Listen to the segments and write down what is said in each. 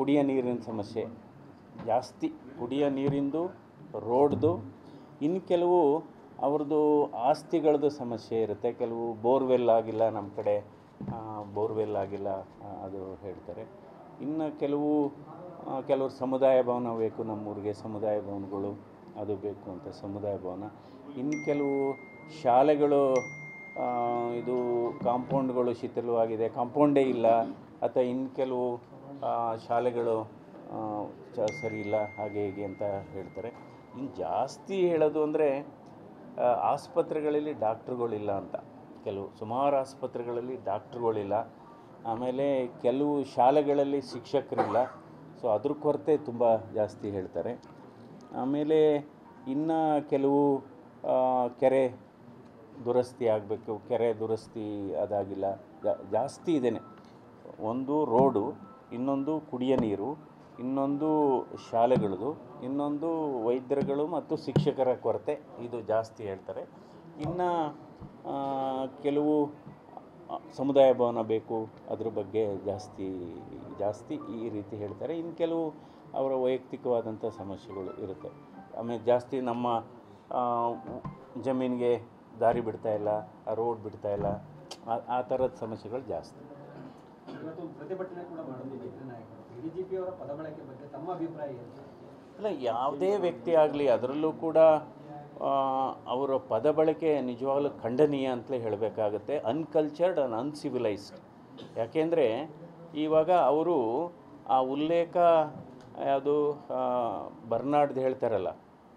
ಕುಡಿಯೋ ನೀರಿನ ಸಮಸ್ಯೆ ಜಾಸ್ತಿ ಕುಡಿಯೋ ನೀರಿಂದು ರೋಡ್ದು ಇನ್ನು ಕೆಲವು ಅವ್ರದ್ದು ಆಸ್ತಿಗಳದ್ದು ಸಮಸ್ಯೆ ಇರುತ್ತೆ ಕೆಲವು ಬೋರ್ವೆಲ್ ಆಗಿಲ್ಲ ನಮ್ಮ ಕಡೆ ಬೋರ್ವೆಲ್ ಆಗಿಲ್ಲ ಆ, ಅದು ಹೇಳ್ತಾರೆ ಇನ್ನು ಕೆಲವು ಆ, ಕೆಲವರು ಸಮುದಾಯ ಭವನ ಬೇಕು ನಮ್ಮೂರಿಗೆ ಸಮುದಾಯ ಭವನಗಳು ಅದು ಬೇಕು ಅಂತ ಸಮುದಾಯ ಭವನ ಇನ್ನು ಕೆಲವು ಶಾಲೆಗಳು ಆ, ಇದು ಕಾಂಪೌಂಡ್ಗಳು ಶಿಥಿಲವಾಗಿದೆ ಕಾಂಪೌಂಡೇ ಇಲ್ಲ ಅಥವಾ ಇನ್ನು ಕೆಲವು ಆ, ಶಾಲೆಗಳು ಆ, ಚ- ಸರಿ ಇಲ್ಲ ಹಾಗೆ ಹೀಗೆ ಅಂತ ಹೇಳ್ತಾರೆ ಇನ್ನು ಜಾಸ್ತಿ ಹೇಳೋದು ಅಂದರೆ ಆಸ್ಪತ್ರೆಗಳಲ್ಲಿ ಡಾಕ್ಟ್ರುಗಳಿಲ್ಲ ಅಂತ ಕೆಲವು ಸುಮಾರು ಆಸ್ಪತ್ರೆಗಳಲ್ಲಿ ಡಾಕ್ಟ್ರುಗಳಿಲ್ಲ ಆಮೇಲೆ ಕೆಲವು ಶಾಲೆಗಳಲ್ಲಿ ಶಿಕ್ಷಕರಿಲ್ಲ ಸೊ ಅದ್ರ ಕೊರತೆ ತುಂಬ ಜಾಸ್ತಿ ಹೇಳ್ತಾರೆ ಆಮೇಲೆ ಇನ್ನು ಕೆಲವು ಆ, ಕೆರೆ ದುರಸ್ತಿ ಆಗಬೇಕು ಕೆರೆ ದುರಸ್ತಿ ಅದಾಗಿಲ್ಲ ಜಾ- ಜಾಸ್ತಿ ಇದೇನೆ ಒಂದು ರೋಡು ಇನ್ನೊಂದು ಕುಡಿಯ ನೀರು ಇನ್ನೊಂದು ಶಾಲೆಗಳದು ಇನ್ನೊಂದು ವೈದ್ಯರುಗಳು ಮತ್ತು ಶಿಕ್ಷಕರ ಕೊರತೆ ಇದು ಜಾಸ್ತಿ ಹೇಳ್ತಾರೆ ಇನ್ನು ಆ, ಕೆಲವು ಆ, ಸಮುದಾಯ ಭವನ ಬೇಕು ಅದ್ರ ಬಗ್ಗೆ ಜಾಸ್ತಿ ಜಾಸ್ತಿ ಈ ರೀತಿ ಹೇಳ್ತಾರೆ ಇನ್ನು ಕೆಲವು ಅವರ ವೈಯಕ್ತಿಕವಾದಂಥ ಸಮಸ್ಯೆಗಳು ಇರುತ್ತೆ ಆಮೇಲೆ ಜಾಸ್ತಿ ನಮ್ಮ ಆ, ಜಮೀನಿಗೆ ದಾರಿ ಬಿಡ್ತಾ ಇಲ್ಲ ರೋಡ್ ಬಿಡ್ತಾ ಇಲ್ಲ ಆ- ಆ ಥರದ ಸಮಸ್ಯೆಗಳು ಜಾಸ್ತಿ ಇವತ್ತು ಪ್ರತಿಭಟನೆ ಕೂಡ ಮಾಡಿದ್ದೀವಿ ನಾಯಕರು ಬಿಜೆಪಿ ಅವರ ಪದ ಬಳಕೆ ಬಗ್ಗೆ ತಮ್ಮ ಅಭಿಪ್ರಾಯ ಏನು ಅಲ್ಲ ಯಾವುದೇ ವ್ಯಕ್ತಿ ಆಗಲಿ ಅದರಲ್ಲೂ ಕೂಡ ಆ, ಅವರ ಪದ ಬಳಕೆ ನಿಜವಾಗ್ಲೂ ಖಂಡನೀಯ ಅಂತಲೇ ಹೇಳಬೇಕಾಗುತ್ತೆ ಅನ್ಕಲ್ಚರ್ಡ್ ಆ್ಯಂಡ್ ಅನ್ಸಿವಿಲೈಸ್ಡ್ ಯಾಕೆಂದರೆ ಇವಾಗ ಅವರು ಆ ಉಲ್ಲೇಖ ಯಾವುದು ಬರ್ನಾಡ್ದು ಹೇಳ್ತಾರಲ್ಲ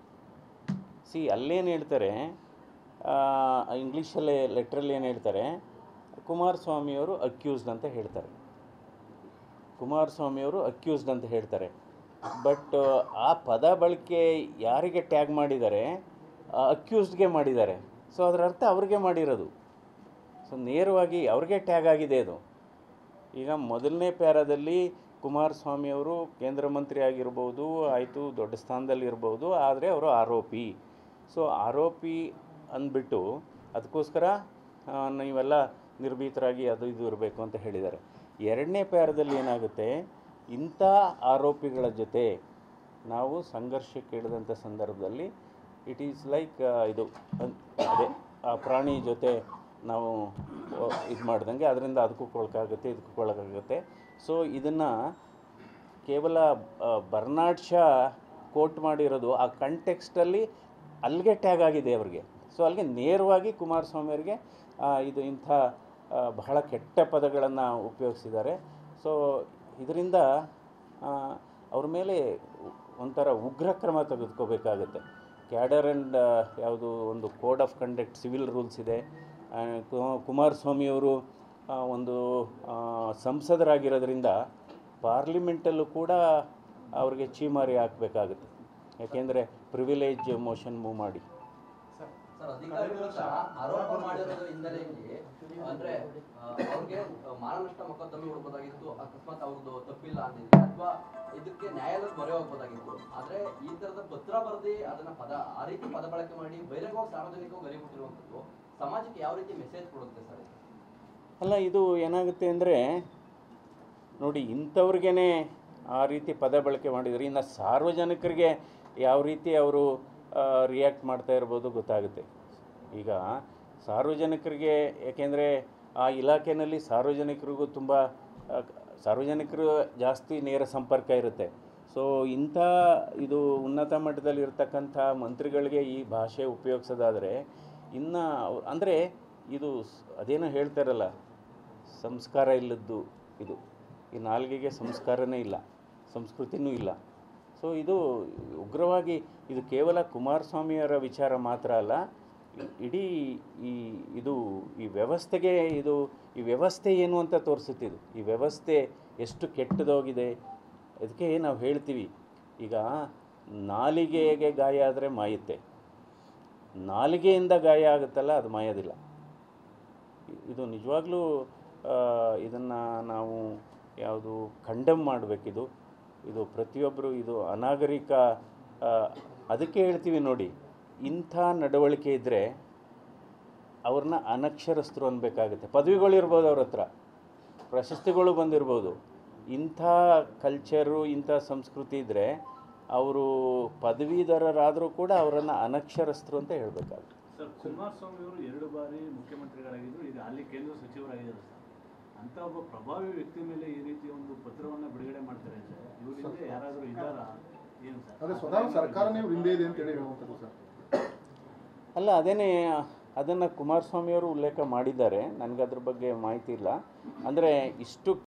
ಸಿ ಅಲ್ಲೇನು ಹೇಳ್ತಾರೆ ಇಂಗ್ಲೀಷಲ್ಲೇ ಲೆಟ್ರಲ್ಲಿ ಏನು ಹೇಳ್ತಾರೆ ಕುಮಾರಸ್ವಾಮಿಯವರು ಅಕ್ಯೂಸ್ಡ್ ಅಂತ ಹೇಳ್ತಾರೆ ಕುಮಾರಸ್ವಾಮಿಯವರು ಅಕ್ಯೂಸ್ಡ್ ಅಂತ ಹೇಳ್ತಾರೆ ಬಟ್ ಆ ಪದ ಬಳಕೆ ಯಾರಿಗೆ ಟ್ಯಾಗ್ ಮಾಡಿದ್ದಾರೆ ಅಕ್ಯೂಸ್ಡ್ಗೆ ಮಾಡಿದ್ದಾರೆ ಸೊ ಅದರ ಅರ್ಥ ಅವ್ರಿಗೆ ಮಾಡಿರೋದು ಸೊ ನೇರವಾಗಿ ಅವ್ರಿಗೆ ಟ್ಯಾಗ್ ಆಗಿದೆ ಅದು ಈಗ ಮೊದಲನೇ ಪ್ಯಾರಾದಲ್ಲಿ ಕುಮಾರಸ್ವಾಮಿಯವರು ಕೇಂದ್ರ ಮಂತ್ರಿ ಆಗಿರ್ಬೋದು ಆಯಿತು ದೊಡ್ಡ ಸ್ಥಾನದಲ್ಲಿ ಇರ್ಬೋದು ಆದರೆ ಅವರು ಆರೋಪಿ ಸೊ ಆರೋಪಿ ಅಂದ್ಬಿಟ್ಟು ಅದಕ್ಕೋಸ್ಕರ ಆ, ನೀವೆಲ್ಲ ನಿರ್ಭೀತರಾಗಿ ಅದು ಇದು ಇರಬೇಕು ಅಂತ ಹೇಳಿದ್ದಾರೆ ಎರಡನೇ ಪ್ಯಾರದಲ್ಲಿ ಏನಾಗುತ್ತೆ ಇಂಥ ಆರೋಪಿಗಳ ಜೊತೆ ನಾವು ಸಂಘರ್ಷಕ್ಕೆ ಇಳಿದಂಥ ಸಂದರ್ಭದಲ್ಲಿ ಇಟ್ ಈಸ್ ಲೈಕ್ ಇದು ಅನ್- ಅದೇ ಆ ಪ್ರಾಣಿ ಜೊತೆ ನಾವು ಇದು ಮಾಡ್ದಂಗೆ ಅದರಿಂದ ಅದಕ್ಕೂ ಕೊಳಕಾಗುತ್ತೆ ಇದಕ್ಕೂ ಕೊಳಕಾಗುತ್ತೆ ಸೊ ಇದನ್ನು ಕೇವಲ ಆ, ಬರ್ನಾಡ್ ಶಾ ಕೋಟ್ ಮಾಡಿರೋದು ಆ ಕಂಟೆಕ್ಸ್ಟಲ್ಲಿ ಅಲ್ಲಿಗೆ ಟ್ಯಾಗ್ ಆಗಿದೆ ಅವ್ರಿಗೆ ಸೊ ಅಲ್ಲಿಗೆ ನೇರವಾಗಿ ಕುಮಾರಸ್ವಾಮಿ ಅವರಿಗೆ ಆ, ಇದು ಇಂಥ ಆ, ಬಹಳ ಕೆಟ್ಟ ಪದಗಳನ್ನು ಉಪಯೋಗಿಸಿದ್ದಾರೆ ಸೊ ಇದರಿಂದ ಅವ್ರ ಮೇಲೆ ಒಂಥರ ಉಗ್ರ ಕ್ರಮ ತೆಗೆದುಕೋಬೇಕಾಗುತ್ತೆ ಕ್ಯಾಡರ್ ಆ್ಯಂಡ್ ಯಾವುದು ಒಂದು code of conduct civil rules ಇದೆ ಆ, ಕು- ಕುಮಾರಸ್ವಾಮಿಯವರು ಆ, ಒಂದು ಆ, ಸಂಸದರಾಗಿರೋದ್ರಿಂದ ಪಾರ್ಲಿಮೆಂಟಲ್ಲೂ ಕೂಡ ಅವ್ರಿಗೆ ಚೀಮಾರಿ ಹಾಕಬೇಕಾಗುತ್ತೆ ಯಾಕೆಂದರೆ ಪ್ರಿವಿಲೇಜ್ ಮೋಷನ್ ಮೂವ್ ಮಾಡಿ ಸರ್ ಅಧಿಕಾರಿ ವಿರುದ್ಧ ಆರೋಪ ಮಾಡಿರೋದ್ರ ಹಿನ್ನೆಲೆಯಲ್ಲಿ ಅಂದ್ರೆ ಆ, ಅವ್ರಿಗೆ ಮಾನನಷ್ಟ ಮೊಕದ್ದಮೆ ಹೂಡಬಹುದಾಗಿತ್ತು ಅಕಸ್ಮಾತ್ ಅವ್ರದ್ದು ತಪ್ಪಿಲ್ಲ ಅಂದಿದ್ರೆ ಅಥವಾ ಇದಕ್ಕೆ ನ್ಯಾಯಾಲಯದ ಮೊರೆ ಹೋಗ್ಬೋದಾಗಿತ್ತು ಆದ್ರೆ ಈ ತರದ ಪತ್ರ ಬರೆದಿ ಅದನ್ನ ಪದ ಆ ರೀತಿ ಪದ ಬಳಕೆ ಮಾಡಿ ಬಹಿರಂಗವಾಗಿ ಸಾರ್ವಜನಿಕವಾಗಿ ಗರಿಬಿಟ್ಟಿರುವಂಥದ್ದು ಸಮಾಜಕ್ಕೆ ಯಾವ ರೀತಿ ಮೆಸೇಜ್ ಕೊಡುತ್ತೆ ಸರ್ ಇದು? ಅಲ್ಲ ಇದು ಏನಾಗುತ್ತೆ ಅಂದರೆ ನೋಡಿ ಇಂಥವ್ರಿಗೇ ಆ ರೀತಿ ಪದ ಬಳಕೆ ಮಾಡಿದರೆ ಇನ್ನು ಸಾರ್ವಜನಿಕರಿಗೆ ಯಾವ ರೀತಿ ಅವರು ರಿಯಾಕ್ಟ್ ಮಾಡ್ತಾ ಇರ್ಬೋದು ಗೊತ್ತಾಗುತ್ತೆ ಈಗ ಸಾರ್ವಜನಿಕರಿಗೆ ಯಾಕೆಂದರೆ ಆ ಇಲಾಖೆಯಲ್ಲಿ ಸಾರ್ವಜನಿಕರಿಗೂ ತುಂಬ ಆ, ಸಾರ್ವಜನಿಕರು ಜಾಸ್ತಿ ನೇರ ಸಂಪರ್ಕ ಇರುತ್ತೆ ಸೊ ಇಂಥ ಇದು ಉನ್ನತ ಮಟ್ಟದಲ್ಲಿ ಇರ್ತಕ್ಕಂಥ ಮಂತ್ರಿಗಳಿಗೆ ಈ ಭಾಷೆ ಉಪಯೋಗಿಸೋದಾದರೆ ಇನ್ನು ಅಂದರೆ ಇದು ಸ್- ಅದೇನೋ ಹೇಳ್ತಾರಲ್ಲ ಸಂಸ್ಕಾರ ಇಲ್ಲದ್ದು ಇದು ಈ ನಾಲ್ಗೆಗೆ ಸಂಸ್ಕಾರನೇ ಇಲ್ಲ ಸಂಸ್ಕೃತಿನೂ ಇಲ್ಲ ಸೊ ಇದು ಉಗ್ರವಾಗಿ ಇದು ಕೇವಲ ಕುಮಾರಸ್ವಾಮಿಯವರ ವಿಚಾರ ಮಾತ್ರ ಅಲ್ಲ ಇ- ಇಡೀ ಈ ಇದು ಈ ವ್ಯವಸ್ಥೆಗೆ ಇದು ಈ ವ್ಯವಸ್ಥೆ ಏನು ಅಂತ ತೋರಿಸುತ್ತಿದ್ದು ಈ ವ್ಯವಸ್ಥೆ ಎಷ್ಟು ಕೆಟ್ಟದೋಗಿದೆ ಅದಕ್ಕೆ ನಾವು ಹೇಳ್ತೀವಿ ಈಗ ನಾಲಿಗೆಗೆ ಗಾಯ ಆದರೆ ಮಾಯುತ್ತೆ ನಾಲಿಗೆಯಿಂದ ಗಾಯ ಆಗುತ್ತಲ್ಲ ಅದು ಮಾಯೋದಿಲ್ಲ ಇದು ನಿಜವಾಗ್ಲೂ ಇದನ್ನು ನಾವು ಯಾವುದು ಕಂಡಮ್ ಮಾಡಬೇಕಿದು ಇದು ಪ್ರತಿಯೊಬ್ಬರು ಇದು ಅನಾಗರಿಕ ಆ, ಅದಕ್ಕೆ ಹೇಳ್ತೀವಿ ನೋಡಿ ಇಂಥ ನಡವಳಿಕೆ ಇದ್ದರೆ ಅವ್ರನ್ನ ಅನಕ್ಷರಸ್ಥರು ಅನ್ಬೇಕಾಗುತ್ತೆ ಪದವಿಗಳಿರ್ಬೋದು ಅವ್ರ ಹತ್ರ ಪ್ರಶಸ್ತಿಗಳು ಬಂದಿರ್ಬೋದು ಇಂಥ ಕಲ್ಚರು ಇಂಥ ಸಂಸ್ಕೃತಿ ಇದ್ದರೆ ಅವರು ಪದವೀಧರರಾದರೂ ಕೂಡ ಅವರನ್ನು ಅನಕ್ಷರಸ್ಥರು ಅಂತ ಹೇಳಬೇಕಾಗುತ್ತೆ ಸರ್ ಕುಮಾರಸ್ವಾಮಿ ಅವರು ಎರಡು ಬಾರಿ ಮುಖ್ಯಮಂತ್ರಿಗಳಾಗಿದ್ದರು ಈಗ ಅಲ್ಲಿ ಕೇಂದ್ರ ಸಚಿವರಾಗಿದ್ದಾರೆ ಸರ್ ಅಂತ ಒಬ್ಬ ಪ್ರಭಾವಿ ವ್ಯಕ್ತಿ ಮೇಲೆ ಈ ರೀತಿ ಒಂದು ಪತ್ರವನ್ನು ಬಿಡುಗಡೆ ಮಾಡ್ತಾರೆ ಸರ್ ಇವ್ರ ಹಿಂದೆ ಯಾರಾದರೂ ಇದ್ದಾರಾ ಏನು ಸರ್ ಅದೇ ಸ್ವತಃ ಸರ್ಕಾರನೇ ಇವ್ರ ಹಿಂದೆ ಇದೆ ಅಂತೇಳಿ ಹೇಳುವಂಥದ್ದು ಸರ್ ಅಲ್ಲ ಅದೇನೇ ಅದನ್ನು ಕುಮಾರಸ್ವಾಮಿಯವರು ಉಲ್ಲೇಖ ಮಾಡಿದ್ದಾರೆ ನನಗೆ ಅದ್ರ ಬಗ್ಗೆ ಮಾಹಿತಿ ಇಲ್ಲ ಅಂದರೆ ಇಷ್ಟು